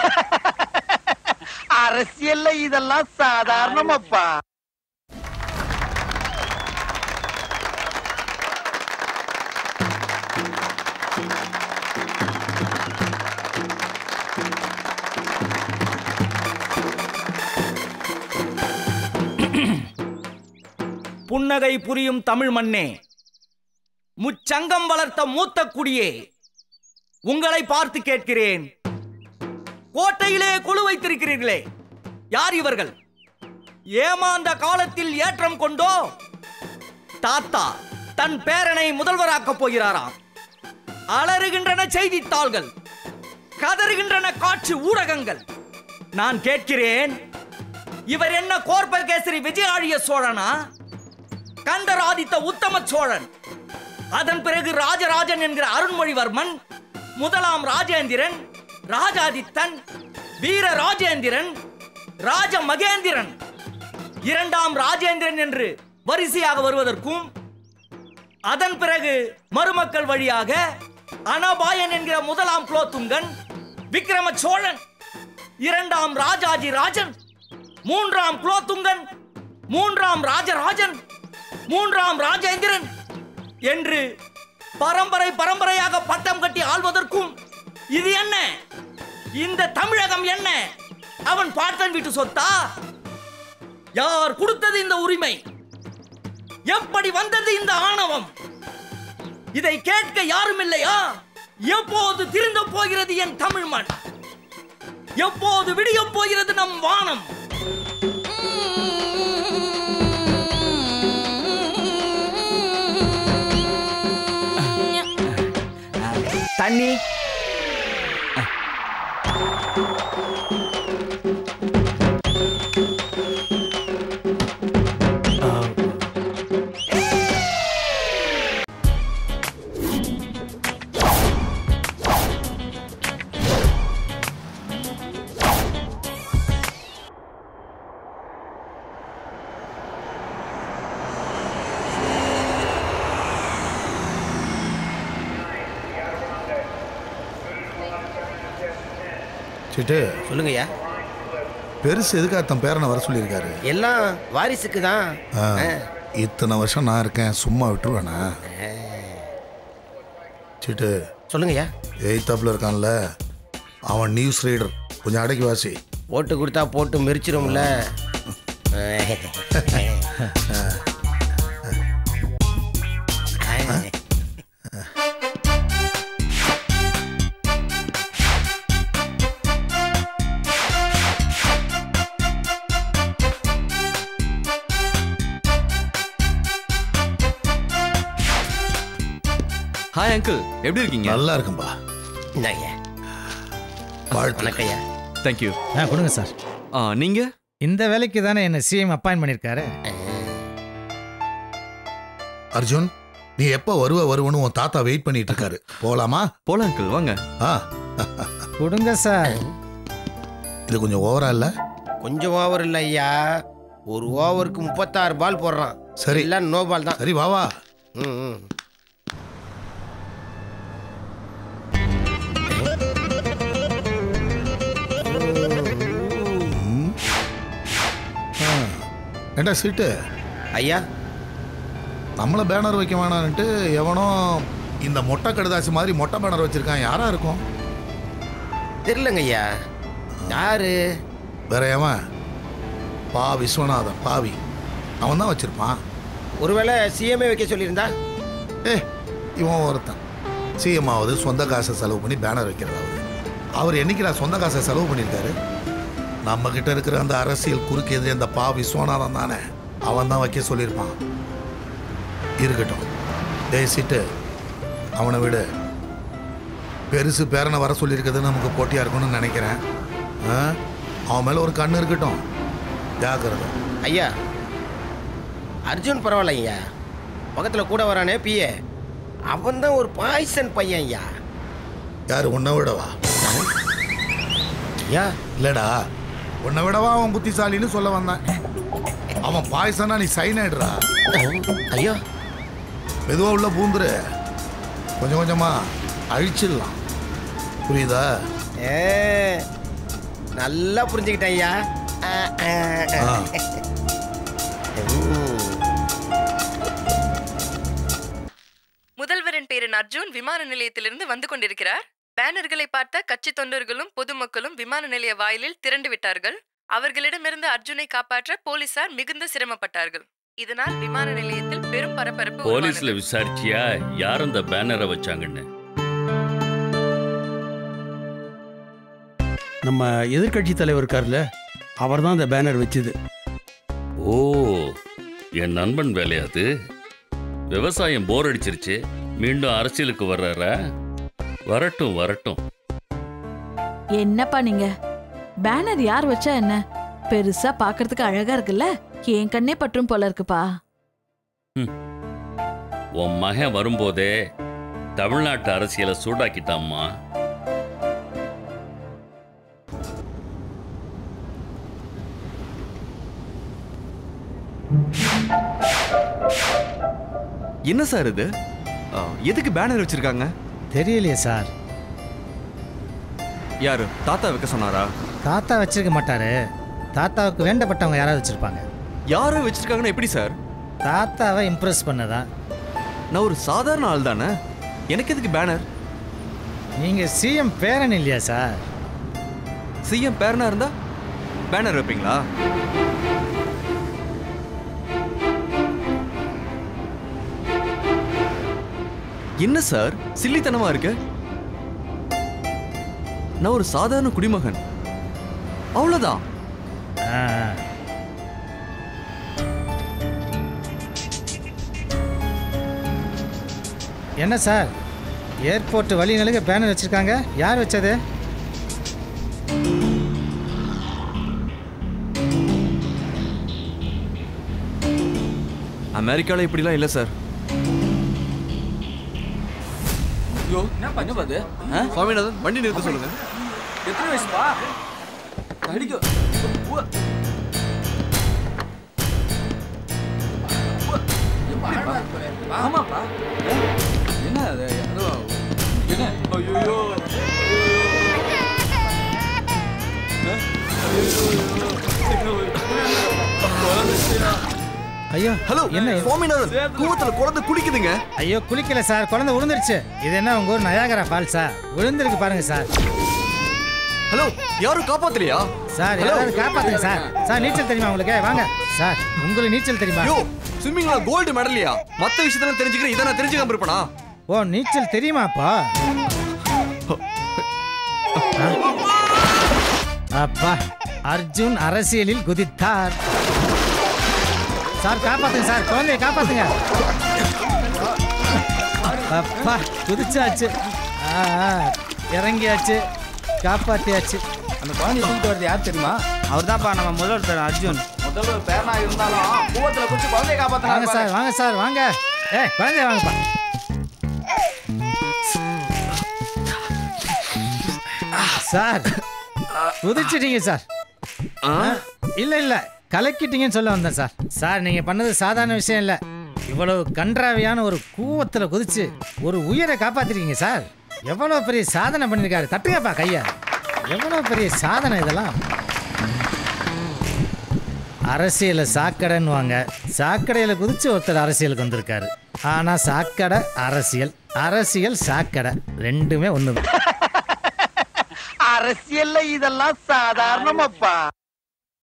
அரசியல்ல இதெல்லாம் சாதாரணமாப்பா புன்னகை புரியும் தமிழ் மண்ணே முச்சங்கம் வளர்த்த மூத்த குடியே உங்களை பார்த்து கேட்கிறேன் கோட்டையிலே குழு வைத்திருக்கிறீர்களே யார் இவர்கள் ஏமாந்த காலத்தில் ஏற்றம் கொண்டோ தாத்தா தன் பேரனை முதல்வராக்கப் போகிறாராம் அலறுகின்றன செய்தித்தாள்கள் கதறுகின்றன காட்சி ஊடகங்கள் நான் கேட்கிறேன் இவர் என்ன கோர்பகேசரி விஜயாழிய சோழனா கண்டராதித்த உத்தம சோழன் அதன் பிறகு ராஜராஜன் என்கிற அருண்மொழிவர்மன் முதலாம் ராஜேந்திரன் ராஜாதித்தன் வீர ராஜேந்திரன் ராஜ மகேந்திரன் இரண்டாம் ராஜேந்திரன் என்று வரிசையாக வருவதற்கும் அதன் பிறகு மருமக்கள் வழியாக அனபாயன் என்கிற முதலாம் குலோத்துங்கன் விக்ரம சோழன் இரண்டாம் ராஜாஜி ராஜன் மூன்றாம் குலோத்துங்கன் மூன்றாம் ராஜராஜன் மூன்றாம் ராஜேந்திரன் என்று பரம்பரை பரம்பரையாக பட்டம் கட்டி ஆள்வதற்கும் இது என்ன இந்த தமிழகம் என்ன அவன் பாட்டன் வீட்டு சொத்தா யார் கொடுத்தது இந்த உரிமை எப்படி வந்தது இந்த ஆணவம் இதை கேட்க யாரும் இல்லையா எப்போது திருந்த போகிறது என் தமிழ் மண் எப்போது விடியப் போகிறது நம் வானம் தண்ணி சிட்டு சொல்லுங்கய்யா பெருசு எதுக்காக தன் பேரனை வர சொல்லியிருக்காரு எல்லாம் வாரிசுக்கு தான் ஆ, இத்தனை வருஷம் நான் இருக்கேன் சும்மா விட்டுருவேனா சிட்டு சொல்லுங்கய்யா எய்த்தாப்புல இருக்கான்ல அவன் நியூஸ் ரீடர் கொஞ்சம் அடக்கி வாசி ஓட்டு கொடுத்தா போட்டு மெரிச்சிரும்ல ஹாய் அங்கிள் எப்படி இருக்கீங்க நல்லா இருக்கும்பா இந்தாங்கய்யா வாழ்த்து வணக்கம்யா தேங்க்யூ ஆ கொடுங்க சார் ஆ நீங்க இந்த வேலைக்கு தானே என்ன சிஎம் அப்பாயின் பண்ணியிருக்காரு அர்ஜுன் நீ எப்போ வருவ வருவன்னு உன் தாத்தா வெயிட் பண்ணிட்டு இருக்காரு போலாமா போலாம் அங்கிள் வாங்க ஆ கொடுங்க சார் இது கொஞ்சம் ஓவரா இல்ல கொஞ்சம் ஓவர் இல்லை ஐயா ஒரு ஓவருக்கு முப்பத்தாறு பால் போடுறான் சரி. எல்லாம் நோ பால் தான் சரி வா வா ம், ம். ஏண்டா சீட்டு ஐயா நம்மள பேனர் வைக்க வேணான்ட்டு எவனோ இந்த மொட்டை கடுதாசி மாதிரி மொட்டை பேனர் வச்சிருக்கான் யாரா இருக்கும் தெரிலங்க ஐயா யாரு வேற எவன் பா விஸ்வநாதன் பாவி அவன் தான் வச்சிருப்பான் ஒருவேளை சிஎம்ஏ வைக்க சொல்லியிருந்தா ஏ இவன் ஒருத்தன் சிஎம் ஆகுது சொந்த காசை செலவு பண்ணி பேனர் வைக்கிறதாவது அவர் என்னைக்கு நான் சொந்த காசை செலவு பண்ணியிருக்காரு நம்ம கிட்ட இருக்கிற அந்த அரசியல் குறுக்கு எதிரே அந்த பா விஸ்வநாதன் தானே அவன் தான் வைக்க சொல்லியிருப்பான் இருக்கட்டும் டேய் சிட்டு அவனை விடு பெருசு பேரனை வர சொல்லியிருக்கிறது நமக்கு போட்டியாக இருக்கும்னு நினைக்கிறேன் ஆ? அவன் மேலே ஒரு கண்ணு இருக்கட்டும் ஜாக்கிரதை ஐயா அர்ஜுன் பரவாயில்ல ஐயா பக்கத்தில் கூட வரானே பிஏ அவன் தான் ஒரு பாய்சன் பையன் ஐயா யார் உன்னை விடவா ஐயா இல்லடா உன்னை விடவா அவன் புத்திசாலின்னு சொல்ல வந்தேன் அவன் பாய்சனா நீ சைனாயிடுறா ஐயா மெதுவா உள்ள பூந்துரு கொஞ்சம் கொஞ்சமா அழிச்சிடலாம் புரியுதா ஏ நல்லா புரிஞ்சுக்கிட்டேன் ஐயா ஆ, ஆ, ஆ. ஆ. ம். முதல்வரின் பேரன் அர்ஜுன் விமான நிலையத்திலிருந்து வந்து கொண்டிருக்கிறார் பேனர்களை பார்த்த கட்சி தொண்டர்களும் பொதுமக்களும் விமான நிலைய வாயிலில் திரண்டு விட்டார்கள் அவர்களிடமிருந்து அர்ஜுனை காப்பாற்ற போலீசார் மிகுந்த சிரமப்பட்டார்கள் இதனால் விமான நிலையத்தில் பெரும் பரபரப்பு போலீஸ்ல உருவானது. விசாரிச்சியா யார் அந்த பேனரை வச்சாங்கன்னு நம்ம எதிர்க்கட்சி தலைவர் இருக்கார்ல அவர் தான் இந்த பேனர் வச்சது ஓ என் நண்பன் வேலையாது விவசாயம் போர் அடிச்சிருச்சு மீண்டும் அரசியலுக்கு வர்றாரா வரட்டும் வரட்டும் என்னப்பா நீங்க பேனர் யார் வச்சா என்ன பெருசா பாக்குறதுக்கு அழகா இருக்குல்ல என் கண்ணே பற்றும் போல இருக்குப்பா உன் மகன் வரும்போதே தமிழ்நாட்டு அரசியலை சூடாக்கிட்டாம்மா என்ன சார் இது ஆ, எதுக்கு பேனர் வச்சிருக்காங்க தெரியலையே சார் யாரு தாத்தா வைக்க சொன்னாரா தாத்தா வச்சிருக்க மாட்டாரு தாத்தாவுக்கு வேண்டப்பட்டவங்க யாராவது வச்சிருப்பாங்க யாரு வச்சிருக்காங்கன்னு எப்படி சார் தாத்தாவை இம்ப்ரெஸ் பண்ணதா நான் ஒரு சாதாரண ஆள் தானே எனக்கு எதுக்கு பேனர் நீங்க சிஎம் பேரன் இல்லையா சார் சிஎம் பேரனா இருந்தா பேனர் வைப்பீங்களா என்ன சார் சில்லித்தனமா இருக்கு நான் ஒரு சாதாரண குடிமகன் அவ்வளவுதான் ஆ, என்ன சார் ஏர்போர்ட் வழி நலுக பேனர் வச்சிருக்காங்க யார் வச்சது அமெரிக்கால இப்படிலாம் இல்ல சார் என்ன பண்ண பாது சுவாமிநாதன் வண்டி நிறுத்த சொல்லுங்க எத்தனை வயசுப்பா அடிக்கும் ஆமாப்பா என்ன அது யாரோ என்ன ஐயோ ஐயோ ஹலோ என்ன சுவாமிநாதன் கூவத்துல குழந்தை குடிக்குதுங்க ஐயோ குளிக்கல சார் குழந்தை விழுந்துருச்சு இது என்ன உங்க ஊர் நயாகரா ஃபால்ஸா விழுந்திருக்கு பாருங்க சார் ஹலோ யாரும் காப்பாத்தலையா சார் யாராவது காப்பாத்துங்க சார் சார் நீச்சல் தெரியுமா உங்களுக்கு வாங்க சார் உங்களுக்கு நீச்சல் தெரியுமா யோ ஸ்விம்மிங்ல கோல்டு மெடல்லையா மத்த விஷயத்தெல்லாம் தெரிஞ்சுக்கிறேன் இதை நான் தெரிஞ்சுக்காம இருப்பேனா ஓ நீச்சல் தெரியுமாப்பா அப்பா அர்ஜுன் அரசியலில் குதித்தார் சார் காப்பாத்துங்க சார் குழந்தைய காப்பாத்துங்க அப்பா குதிச்சாச்சு ஆ, ஆ, இறங்கியாச்சு காப்பாத்தியாச்சு அந்த குழந்தை தூக்கிட்டு வரது யார் தெரியுமா அவர் தான்ப்பா நம்ம முதல்வர் பேர் அர்ஜுன் முதல்வர் பேரனா இருந்தாலும் கூவத்துல குச்சி குழந்தைய வாங்க காப்பாத்தினாங்க சார் வாங்க சார் வாங்க ஏ குழந்தைய வாங்கப்பா சார் குதிச்சிட்டீங்க சார் ஆ? இல்ல இல்ல கலக்கிட்டீங்கன்னு சொல்ல வந்தேன் சார் சார் நீங்க பண்ணது சாதாரண விஷயம் இல்ல இவ்வளவு கன்றாவியான ஒரு கூவத்துல குதிச்சு ஒரு உயிரை காப்பாத்திருக்கீங்க சார் எவ்வளவு பெரிய சாதனை பண்ணிருக்காரு தட்டுங்கப்பா கைய எவ்வளவு பெரிய சாதனை இதெல்லாம் அரசியல சாக்கடைன்னுவாங்க சாக்கடையில குதிச்சு ஒருத்தர் அரசியலுக்கு வந்திருக்காரு ஆனா சாக்கடை அரசியல் அரசியல் சாக்கடை ரெண்டுமே ஒண்ணுதான் அரசியல்ல இதெல்லாம் சாதாரணமப்பா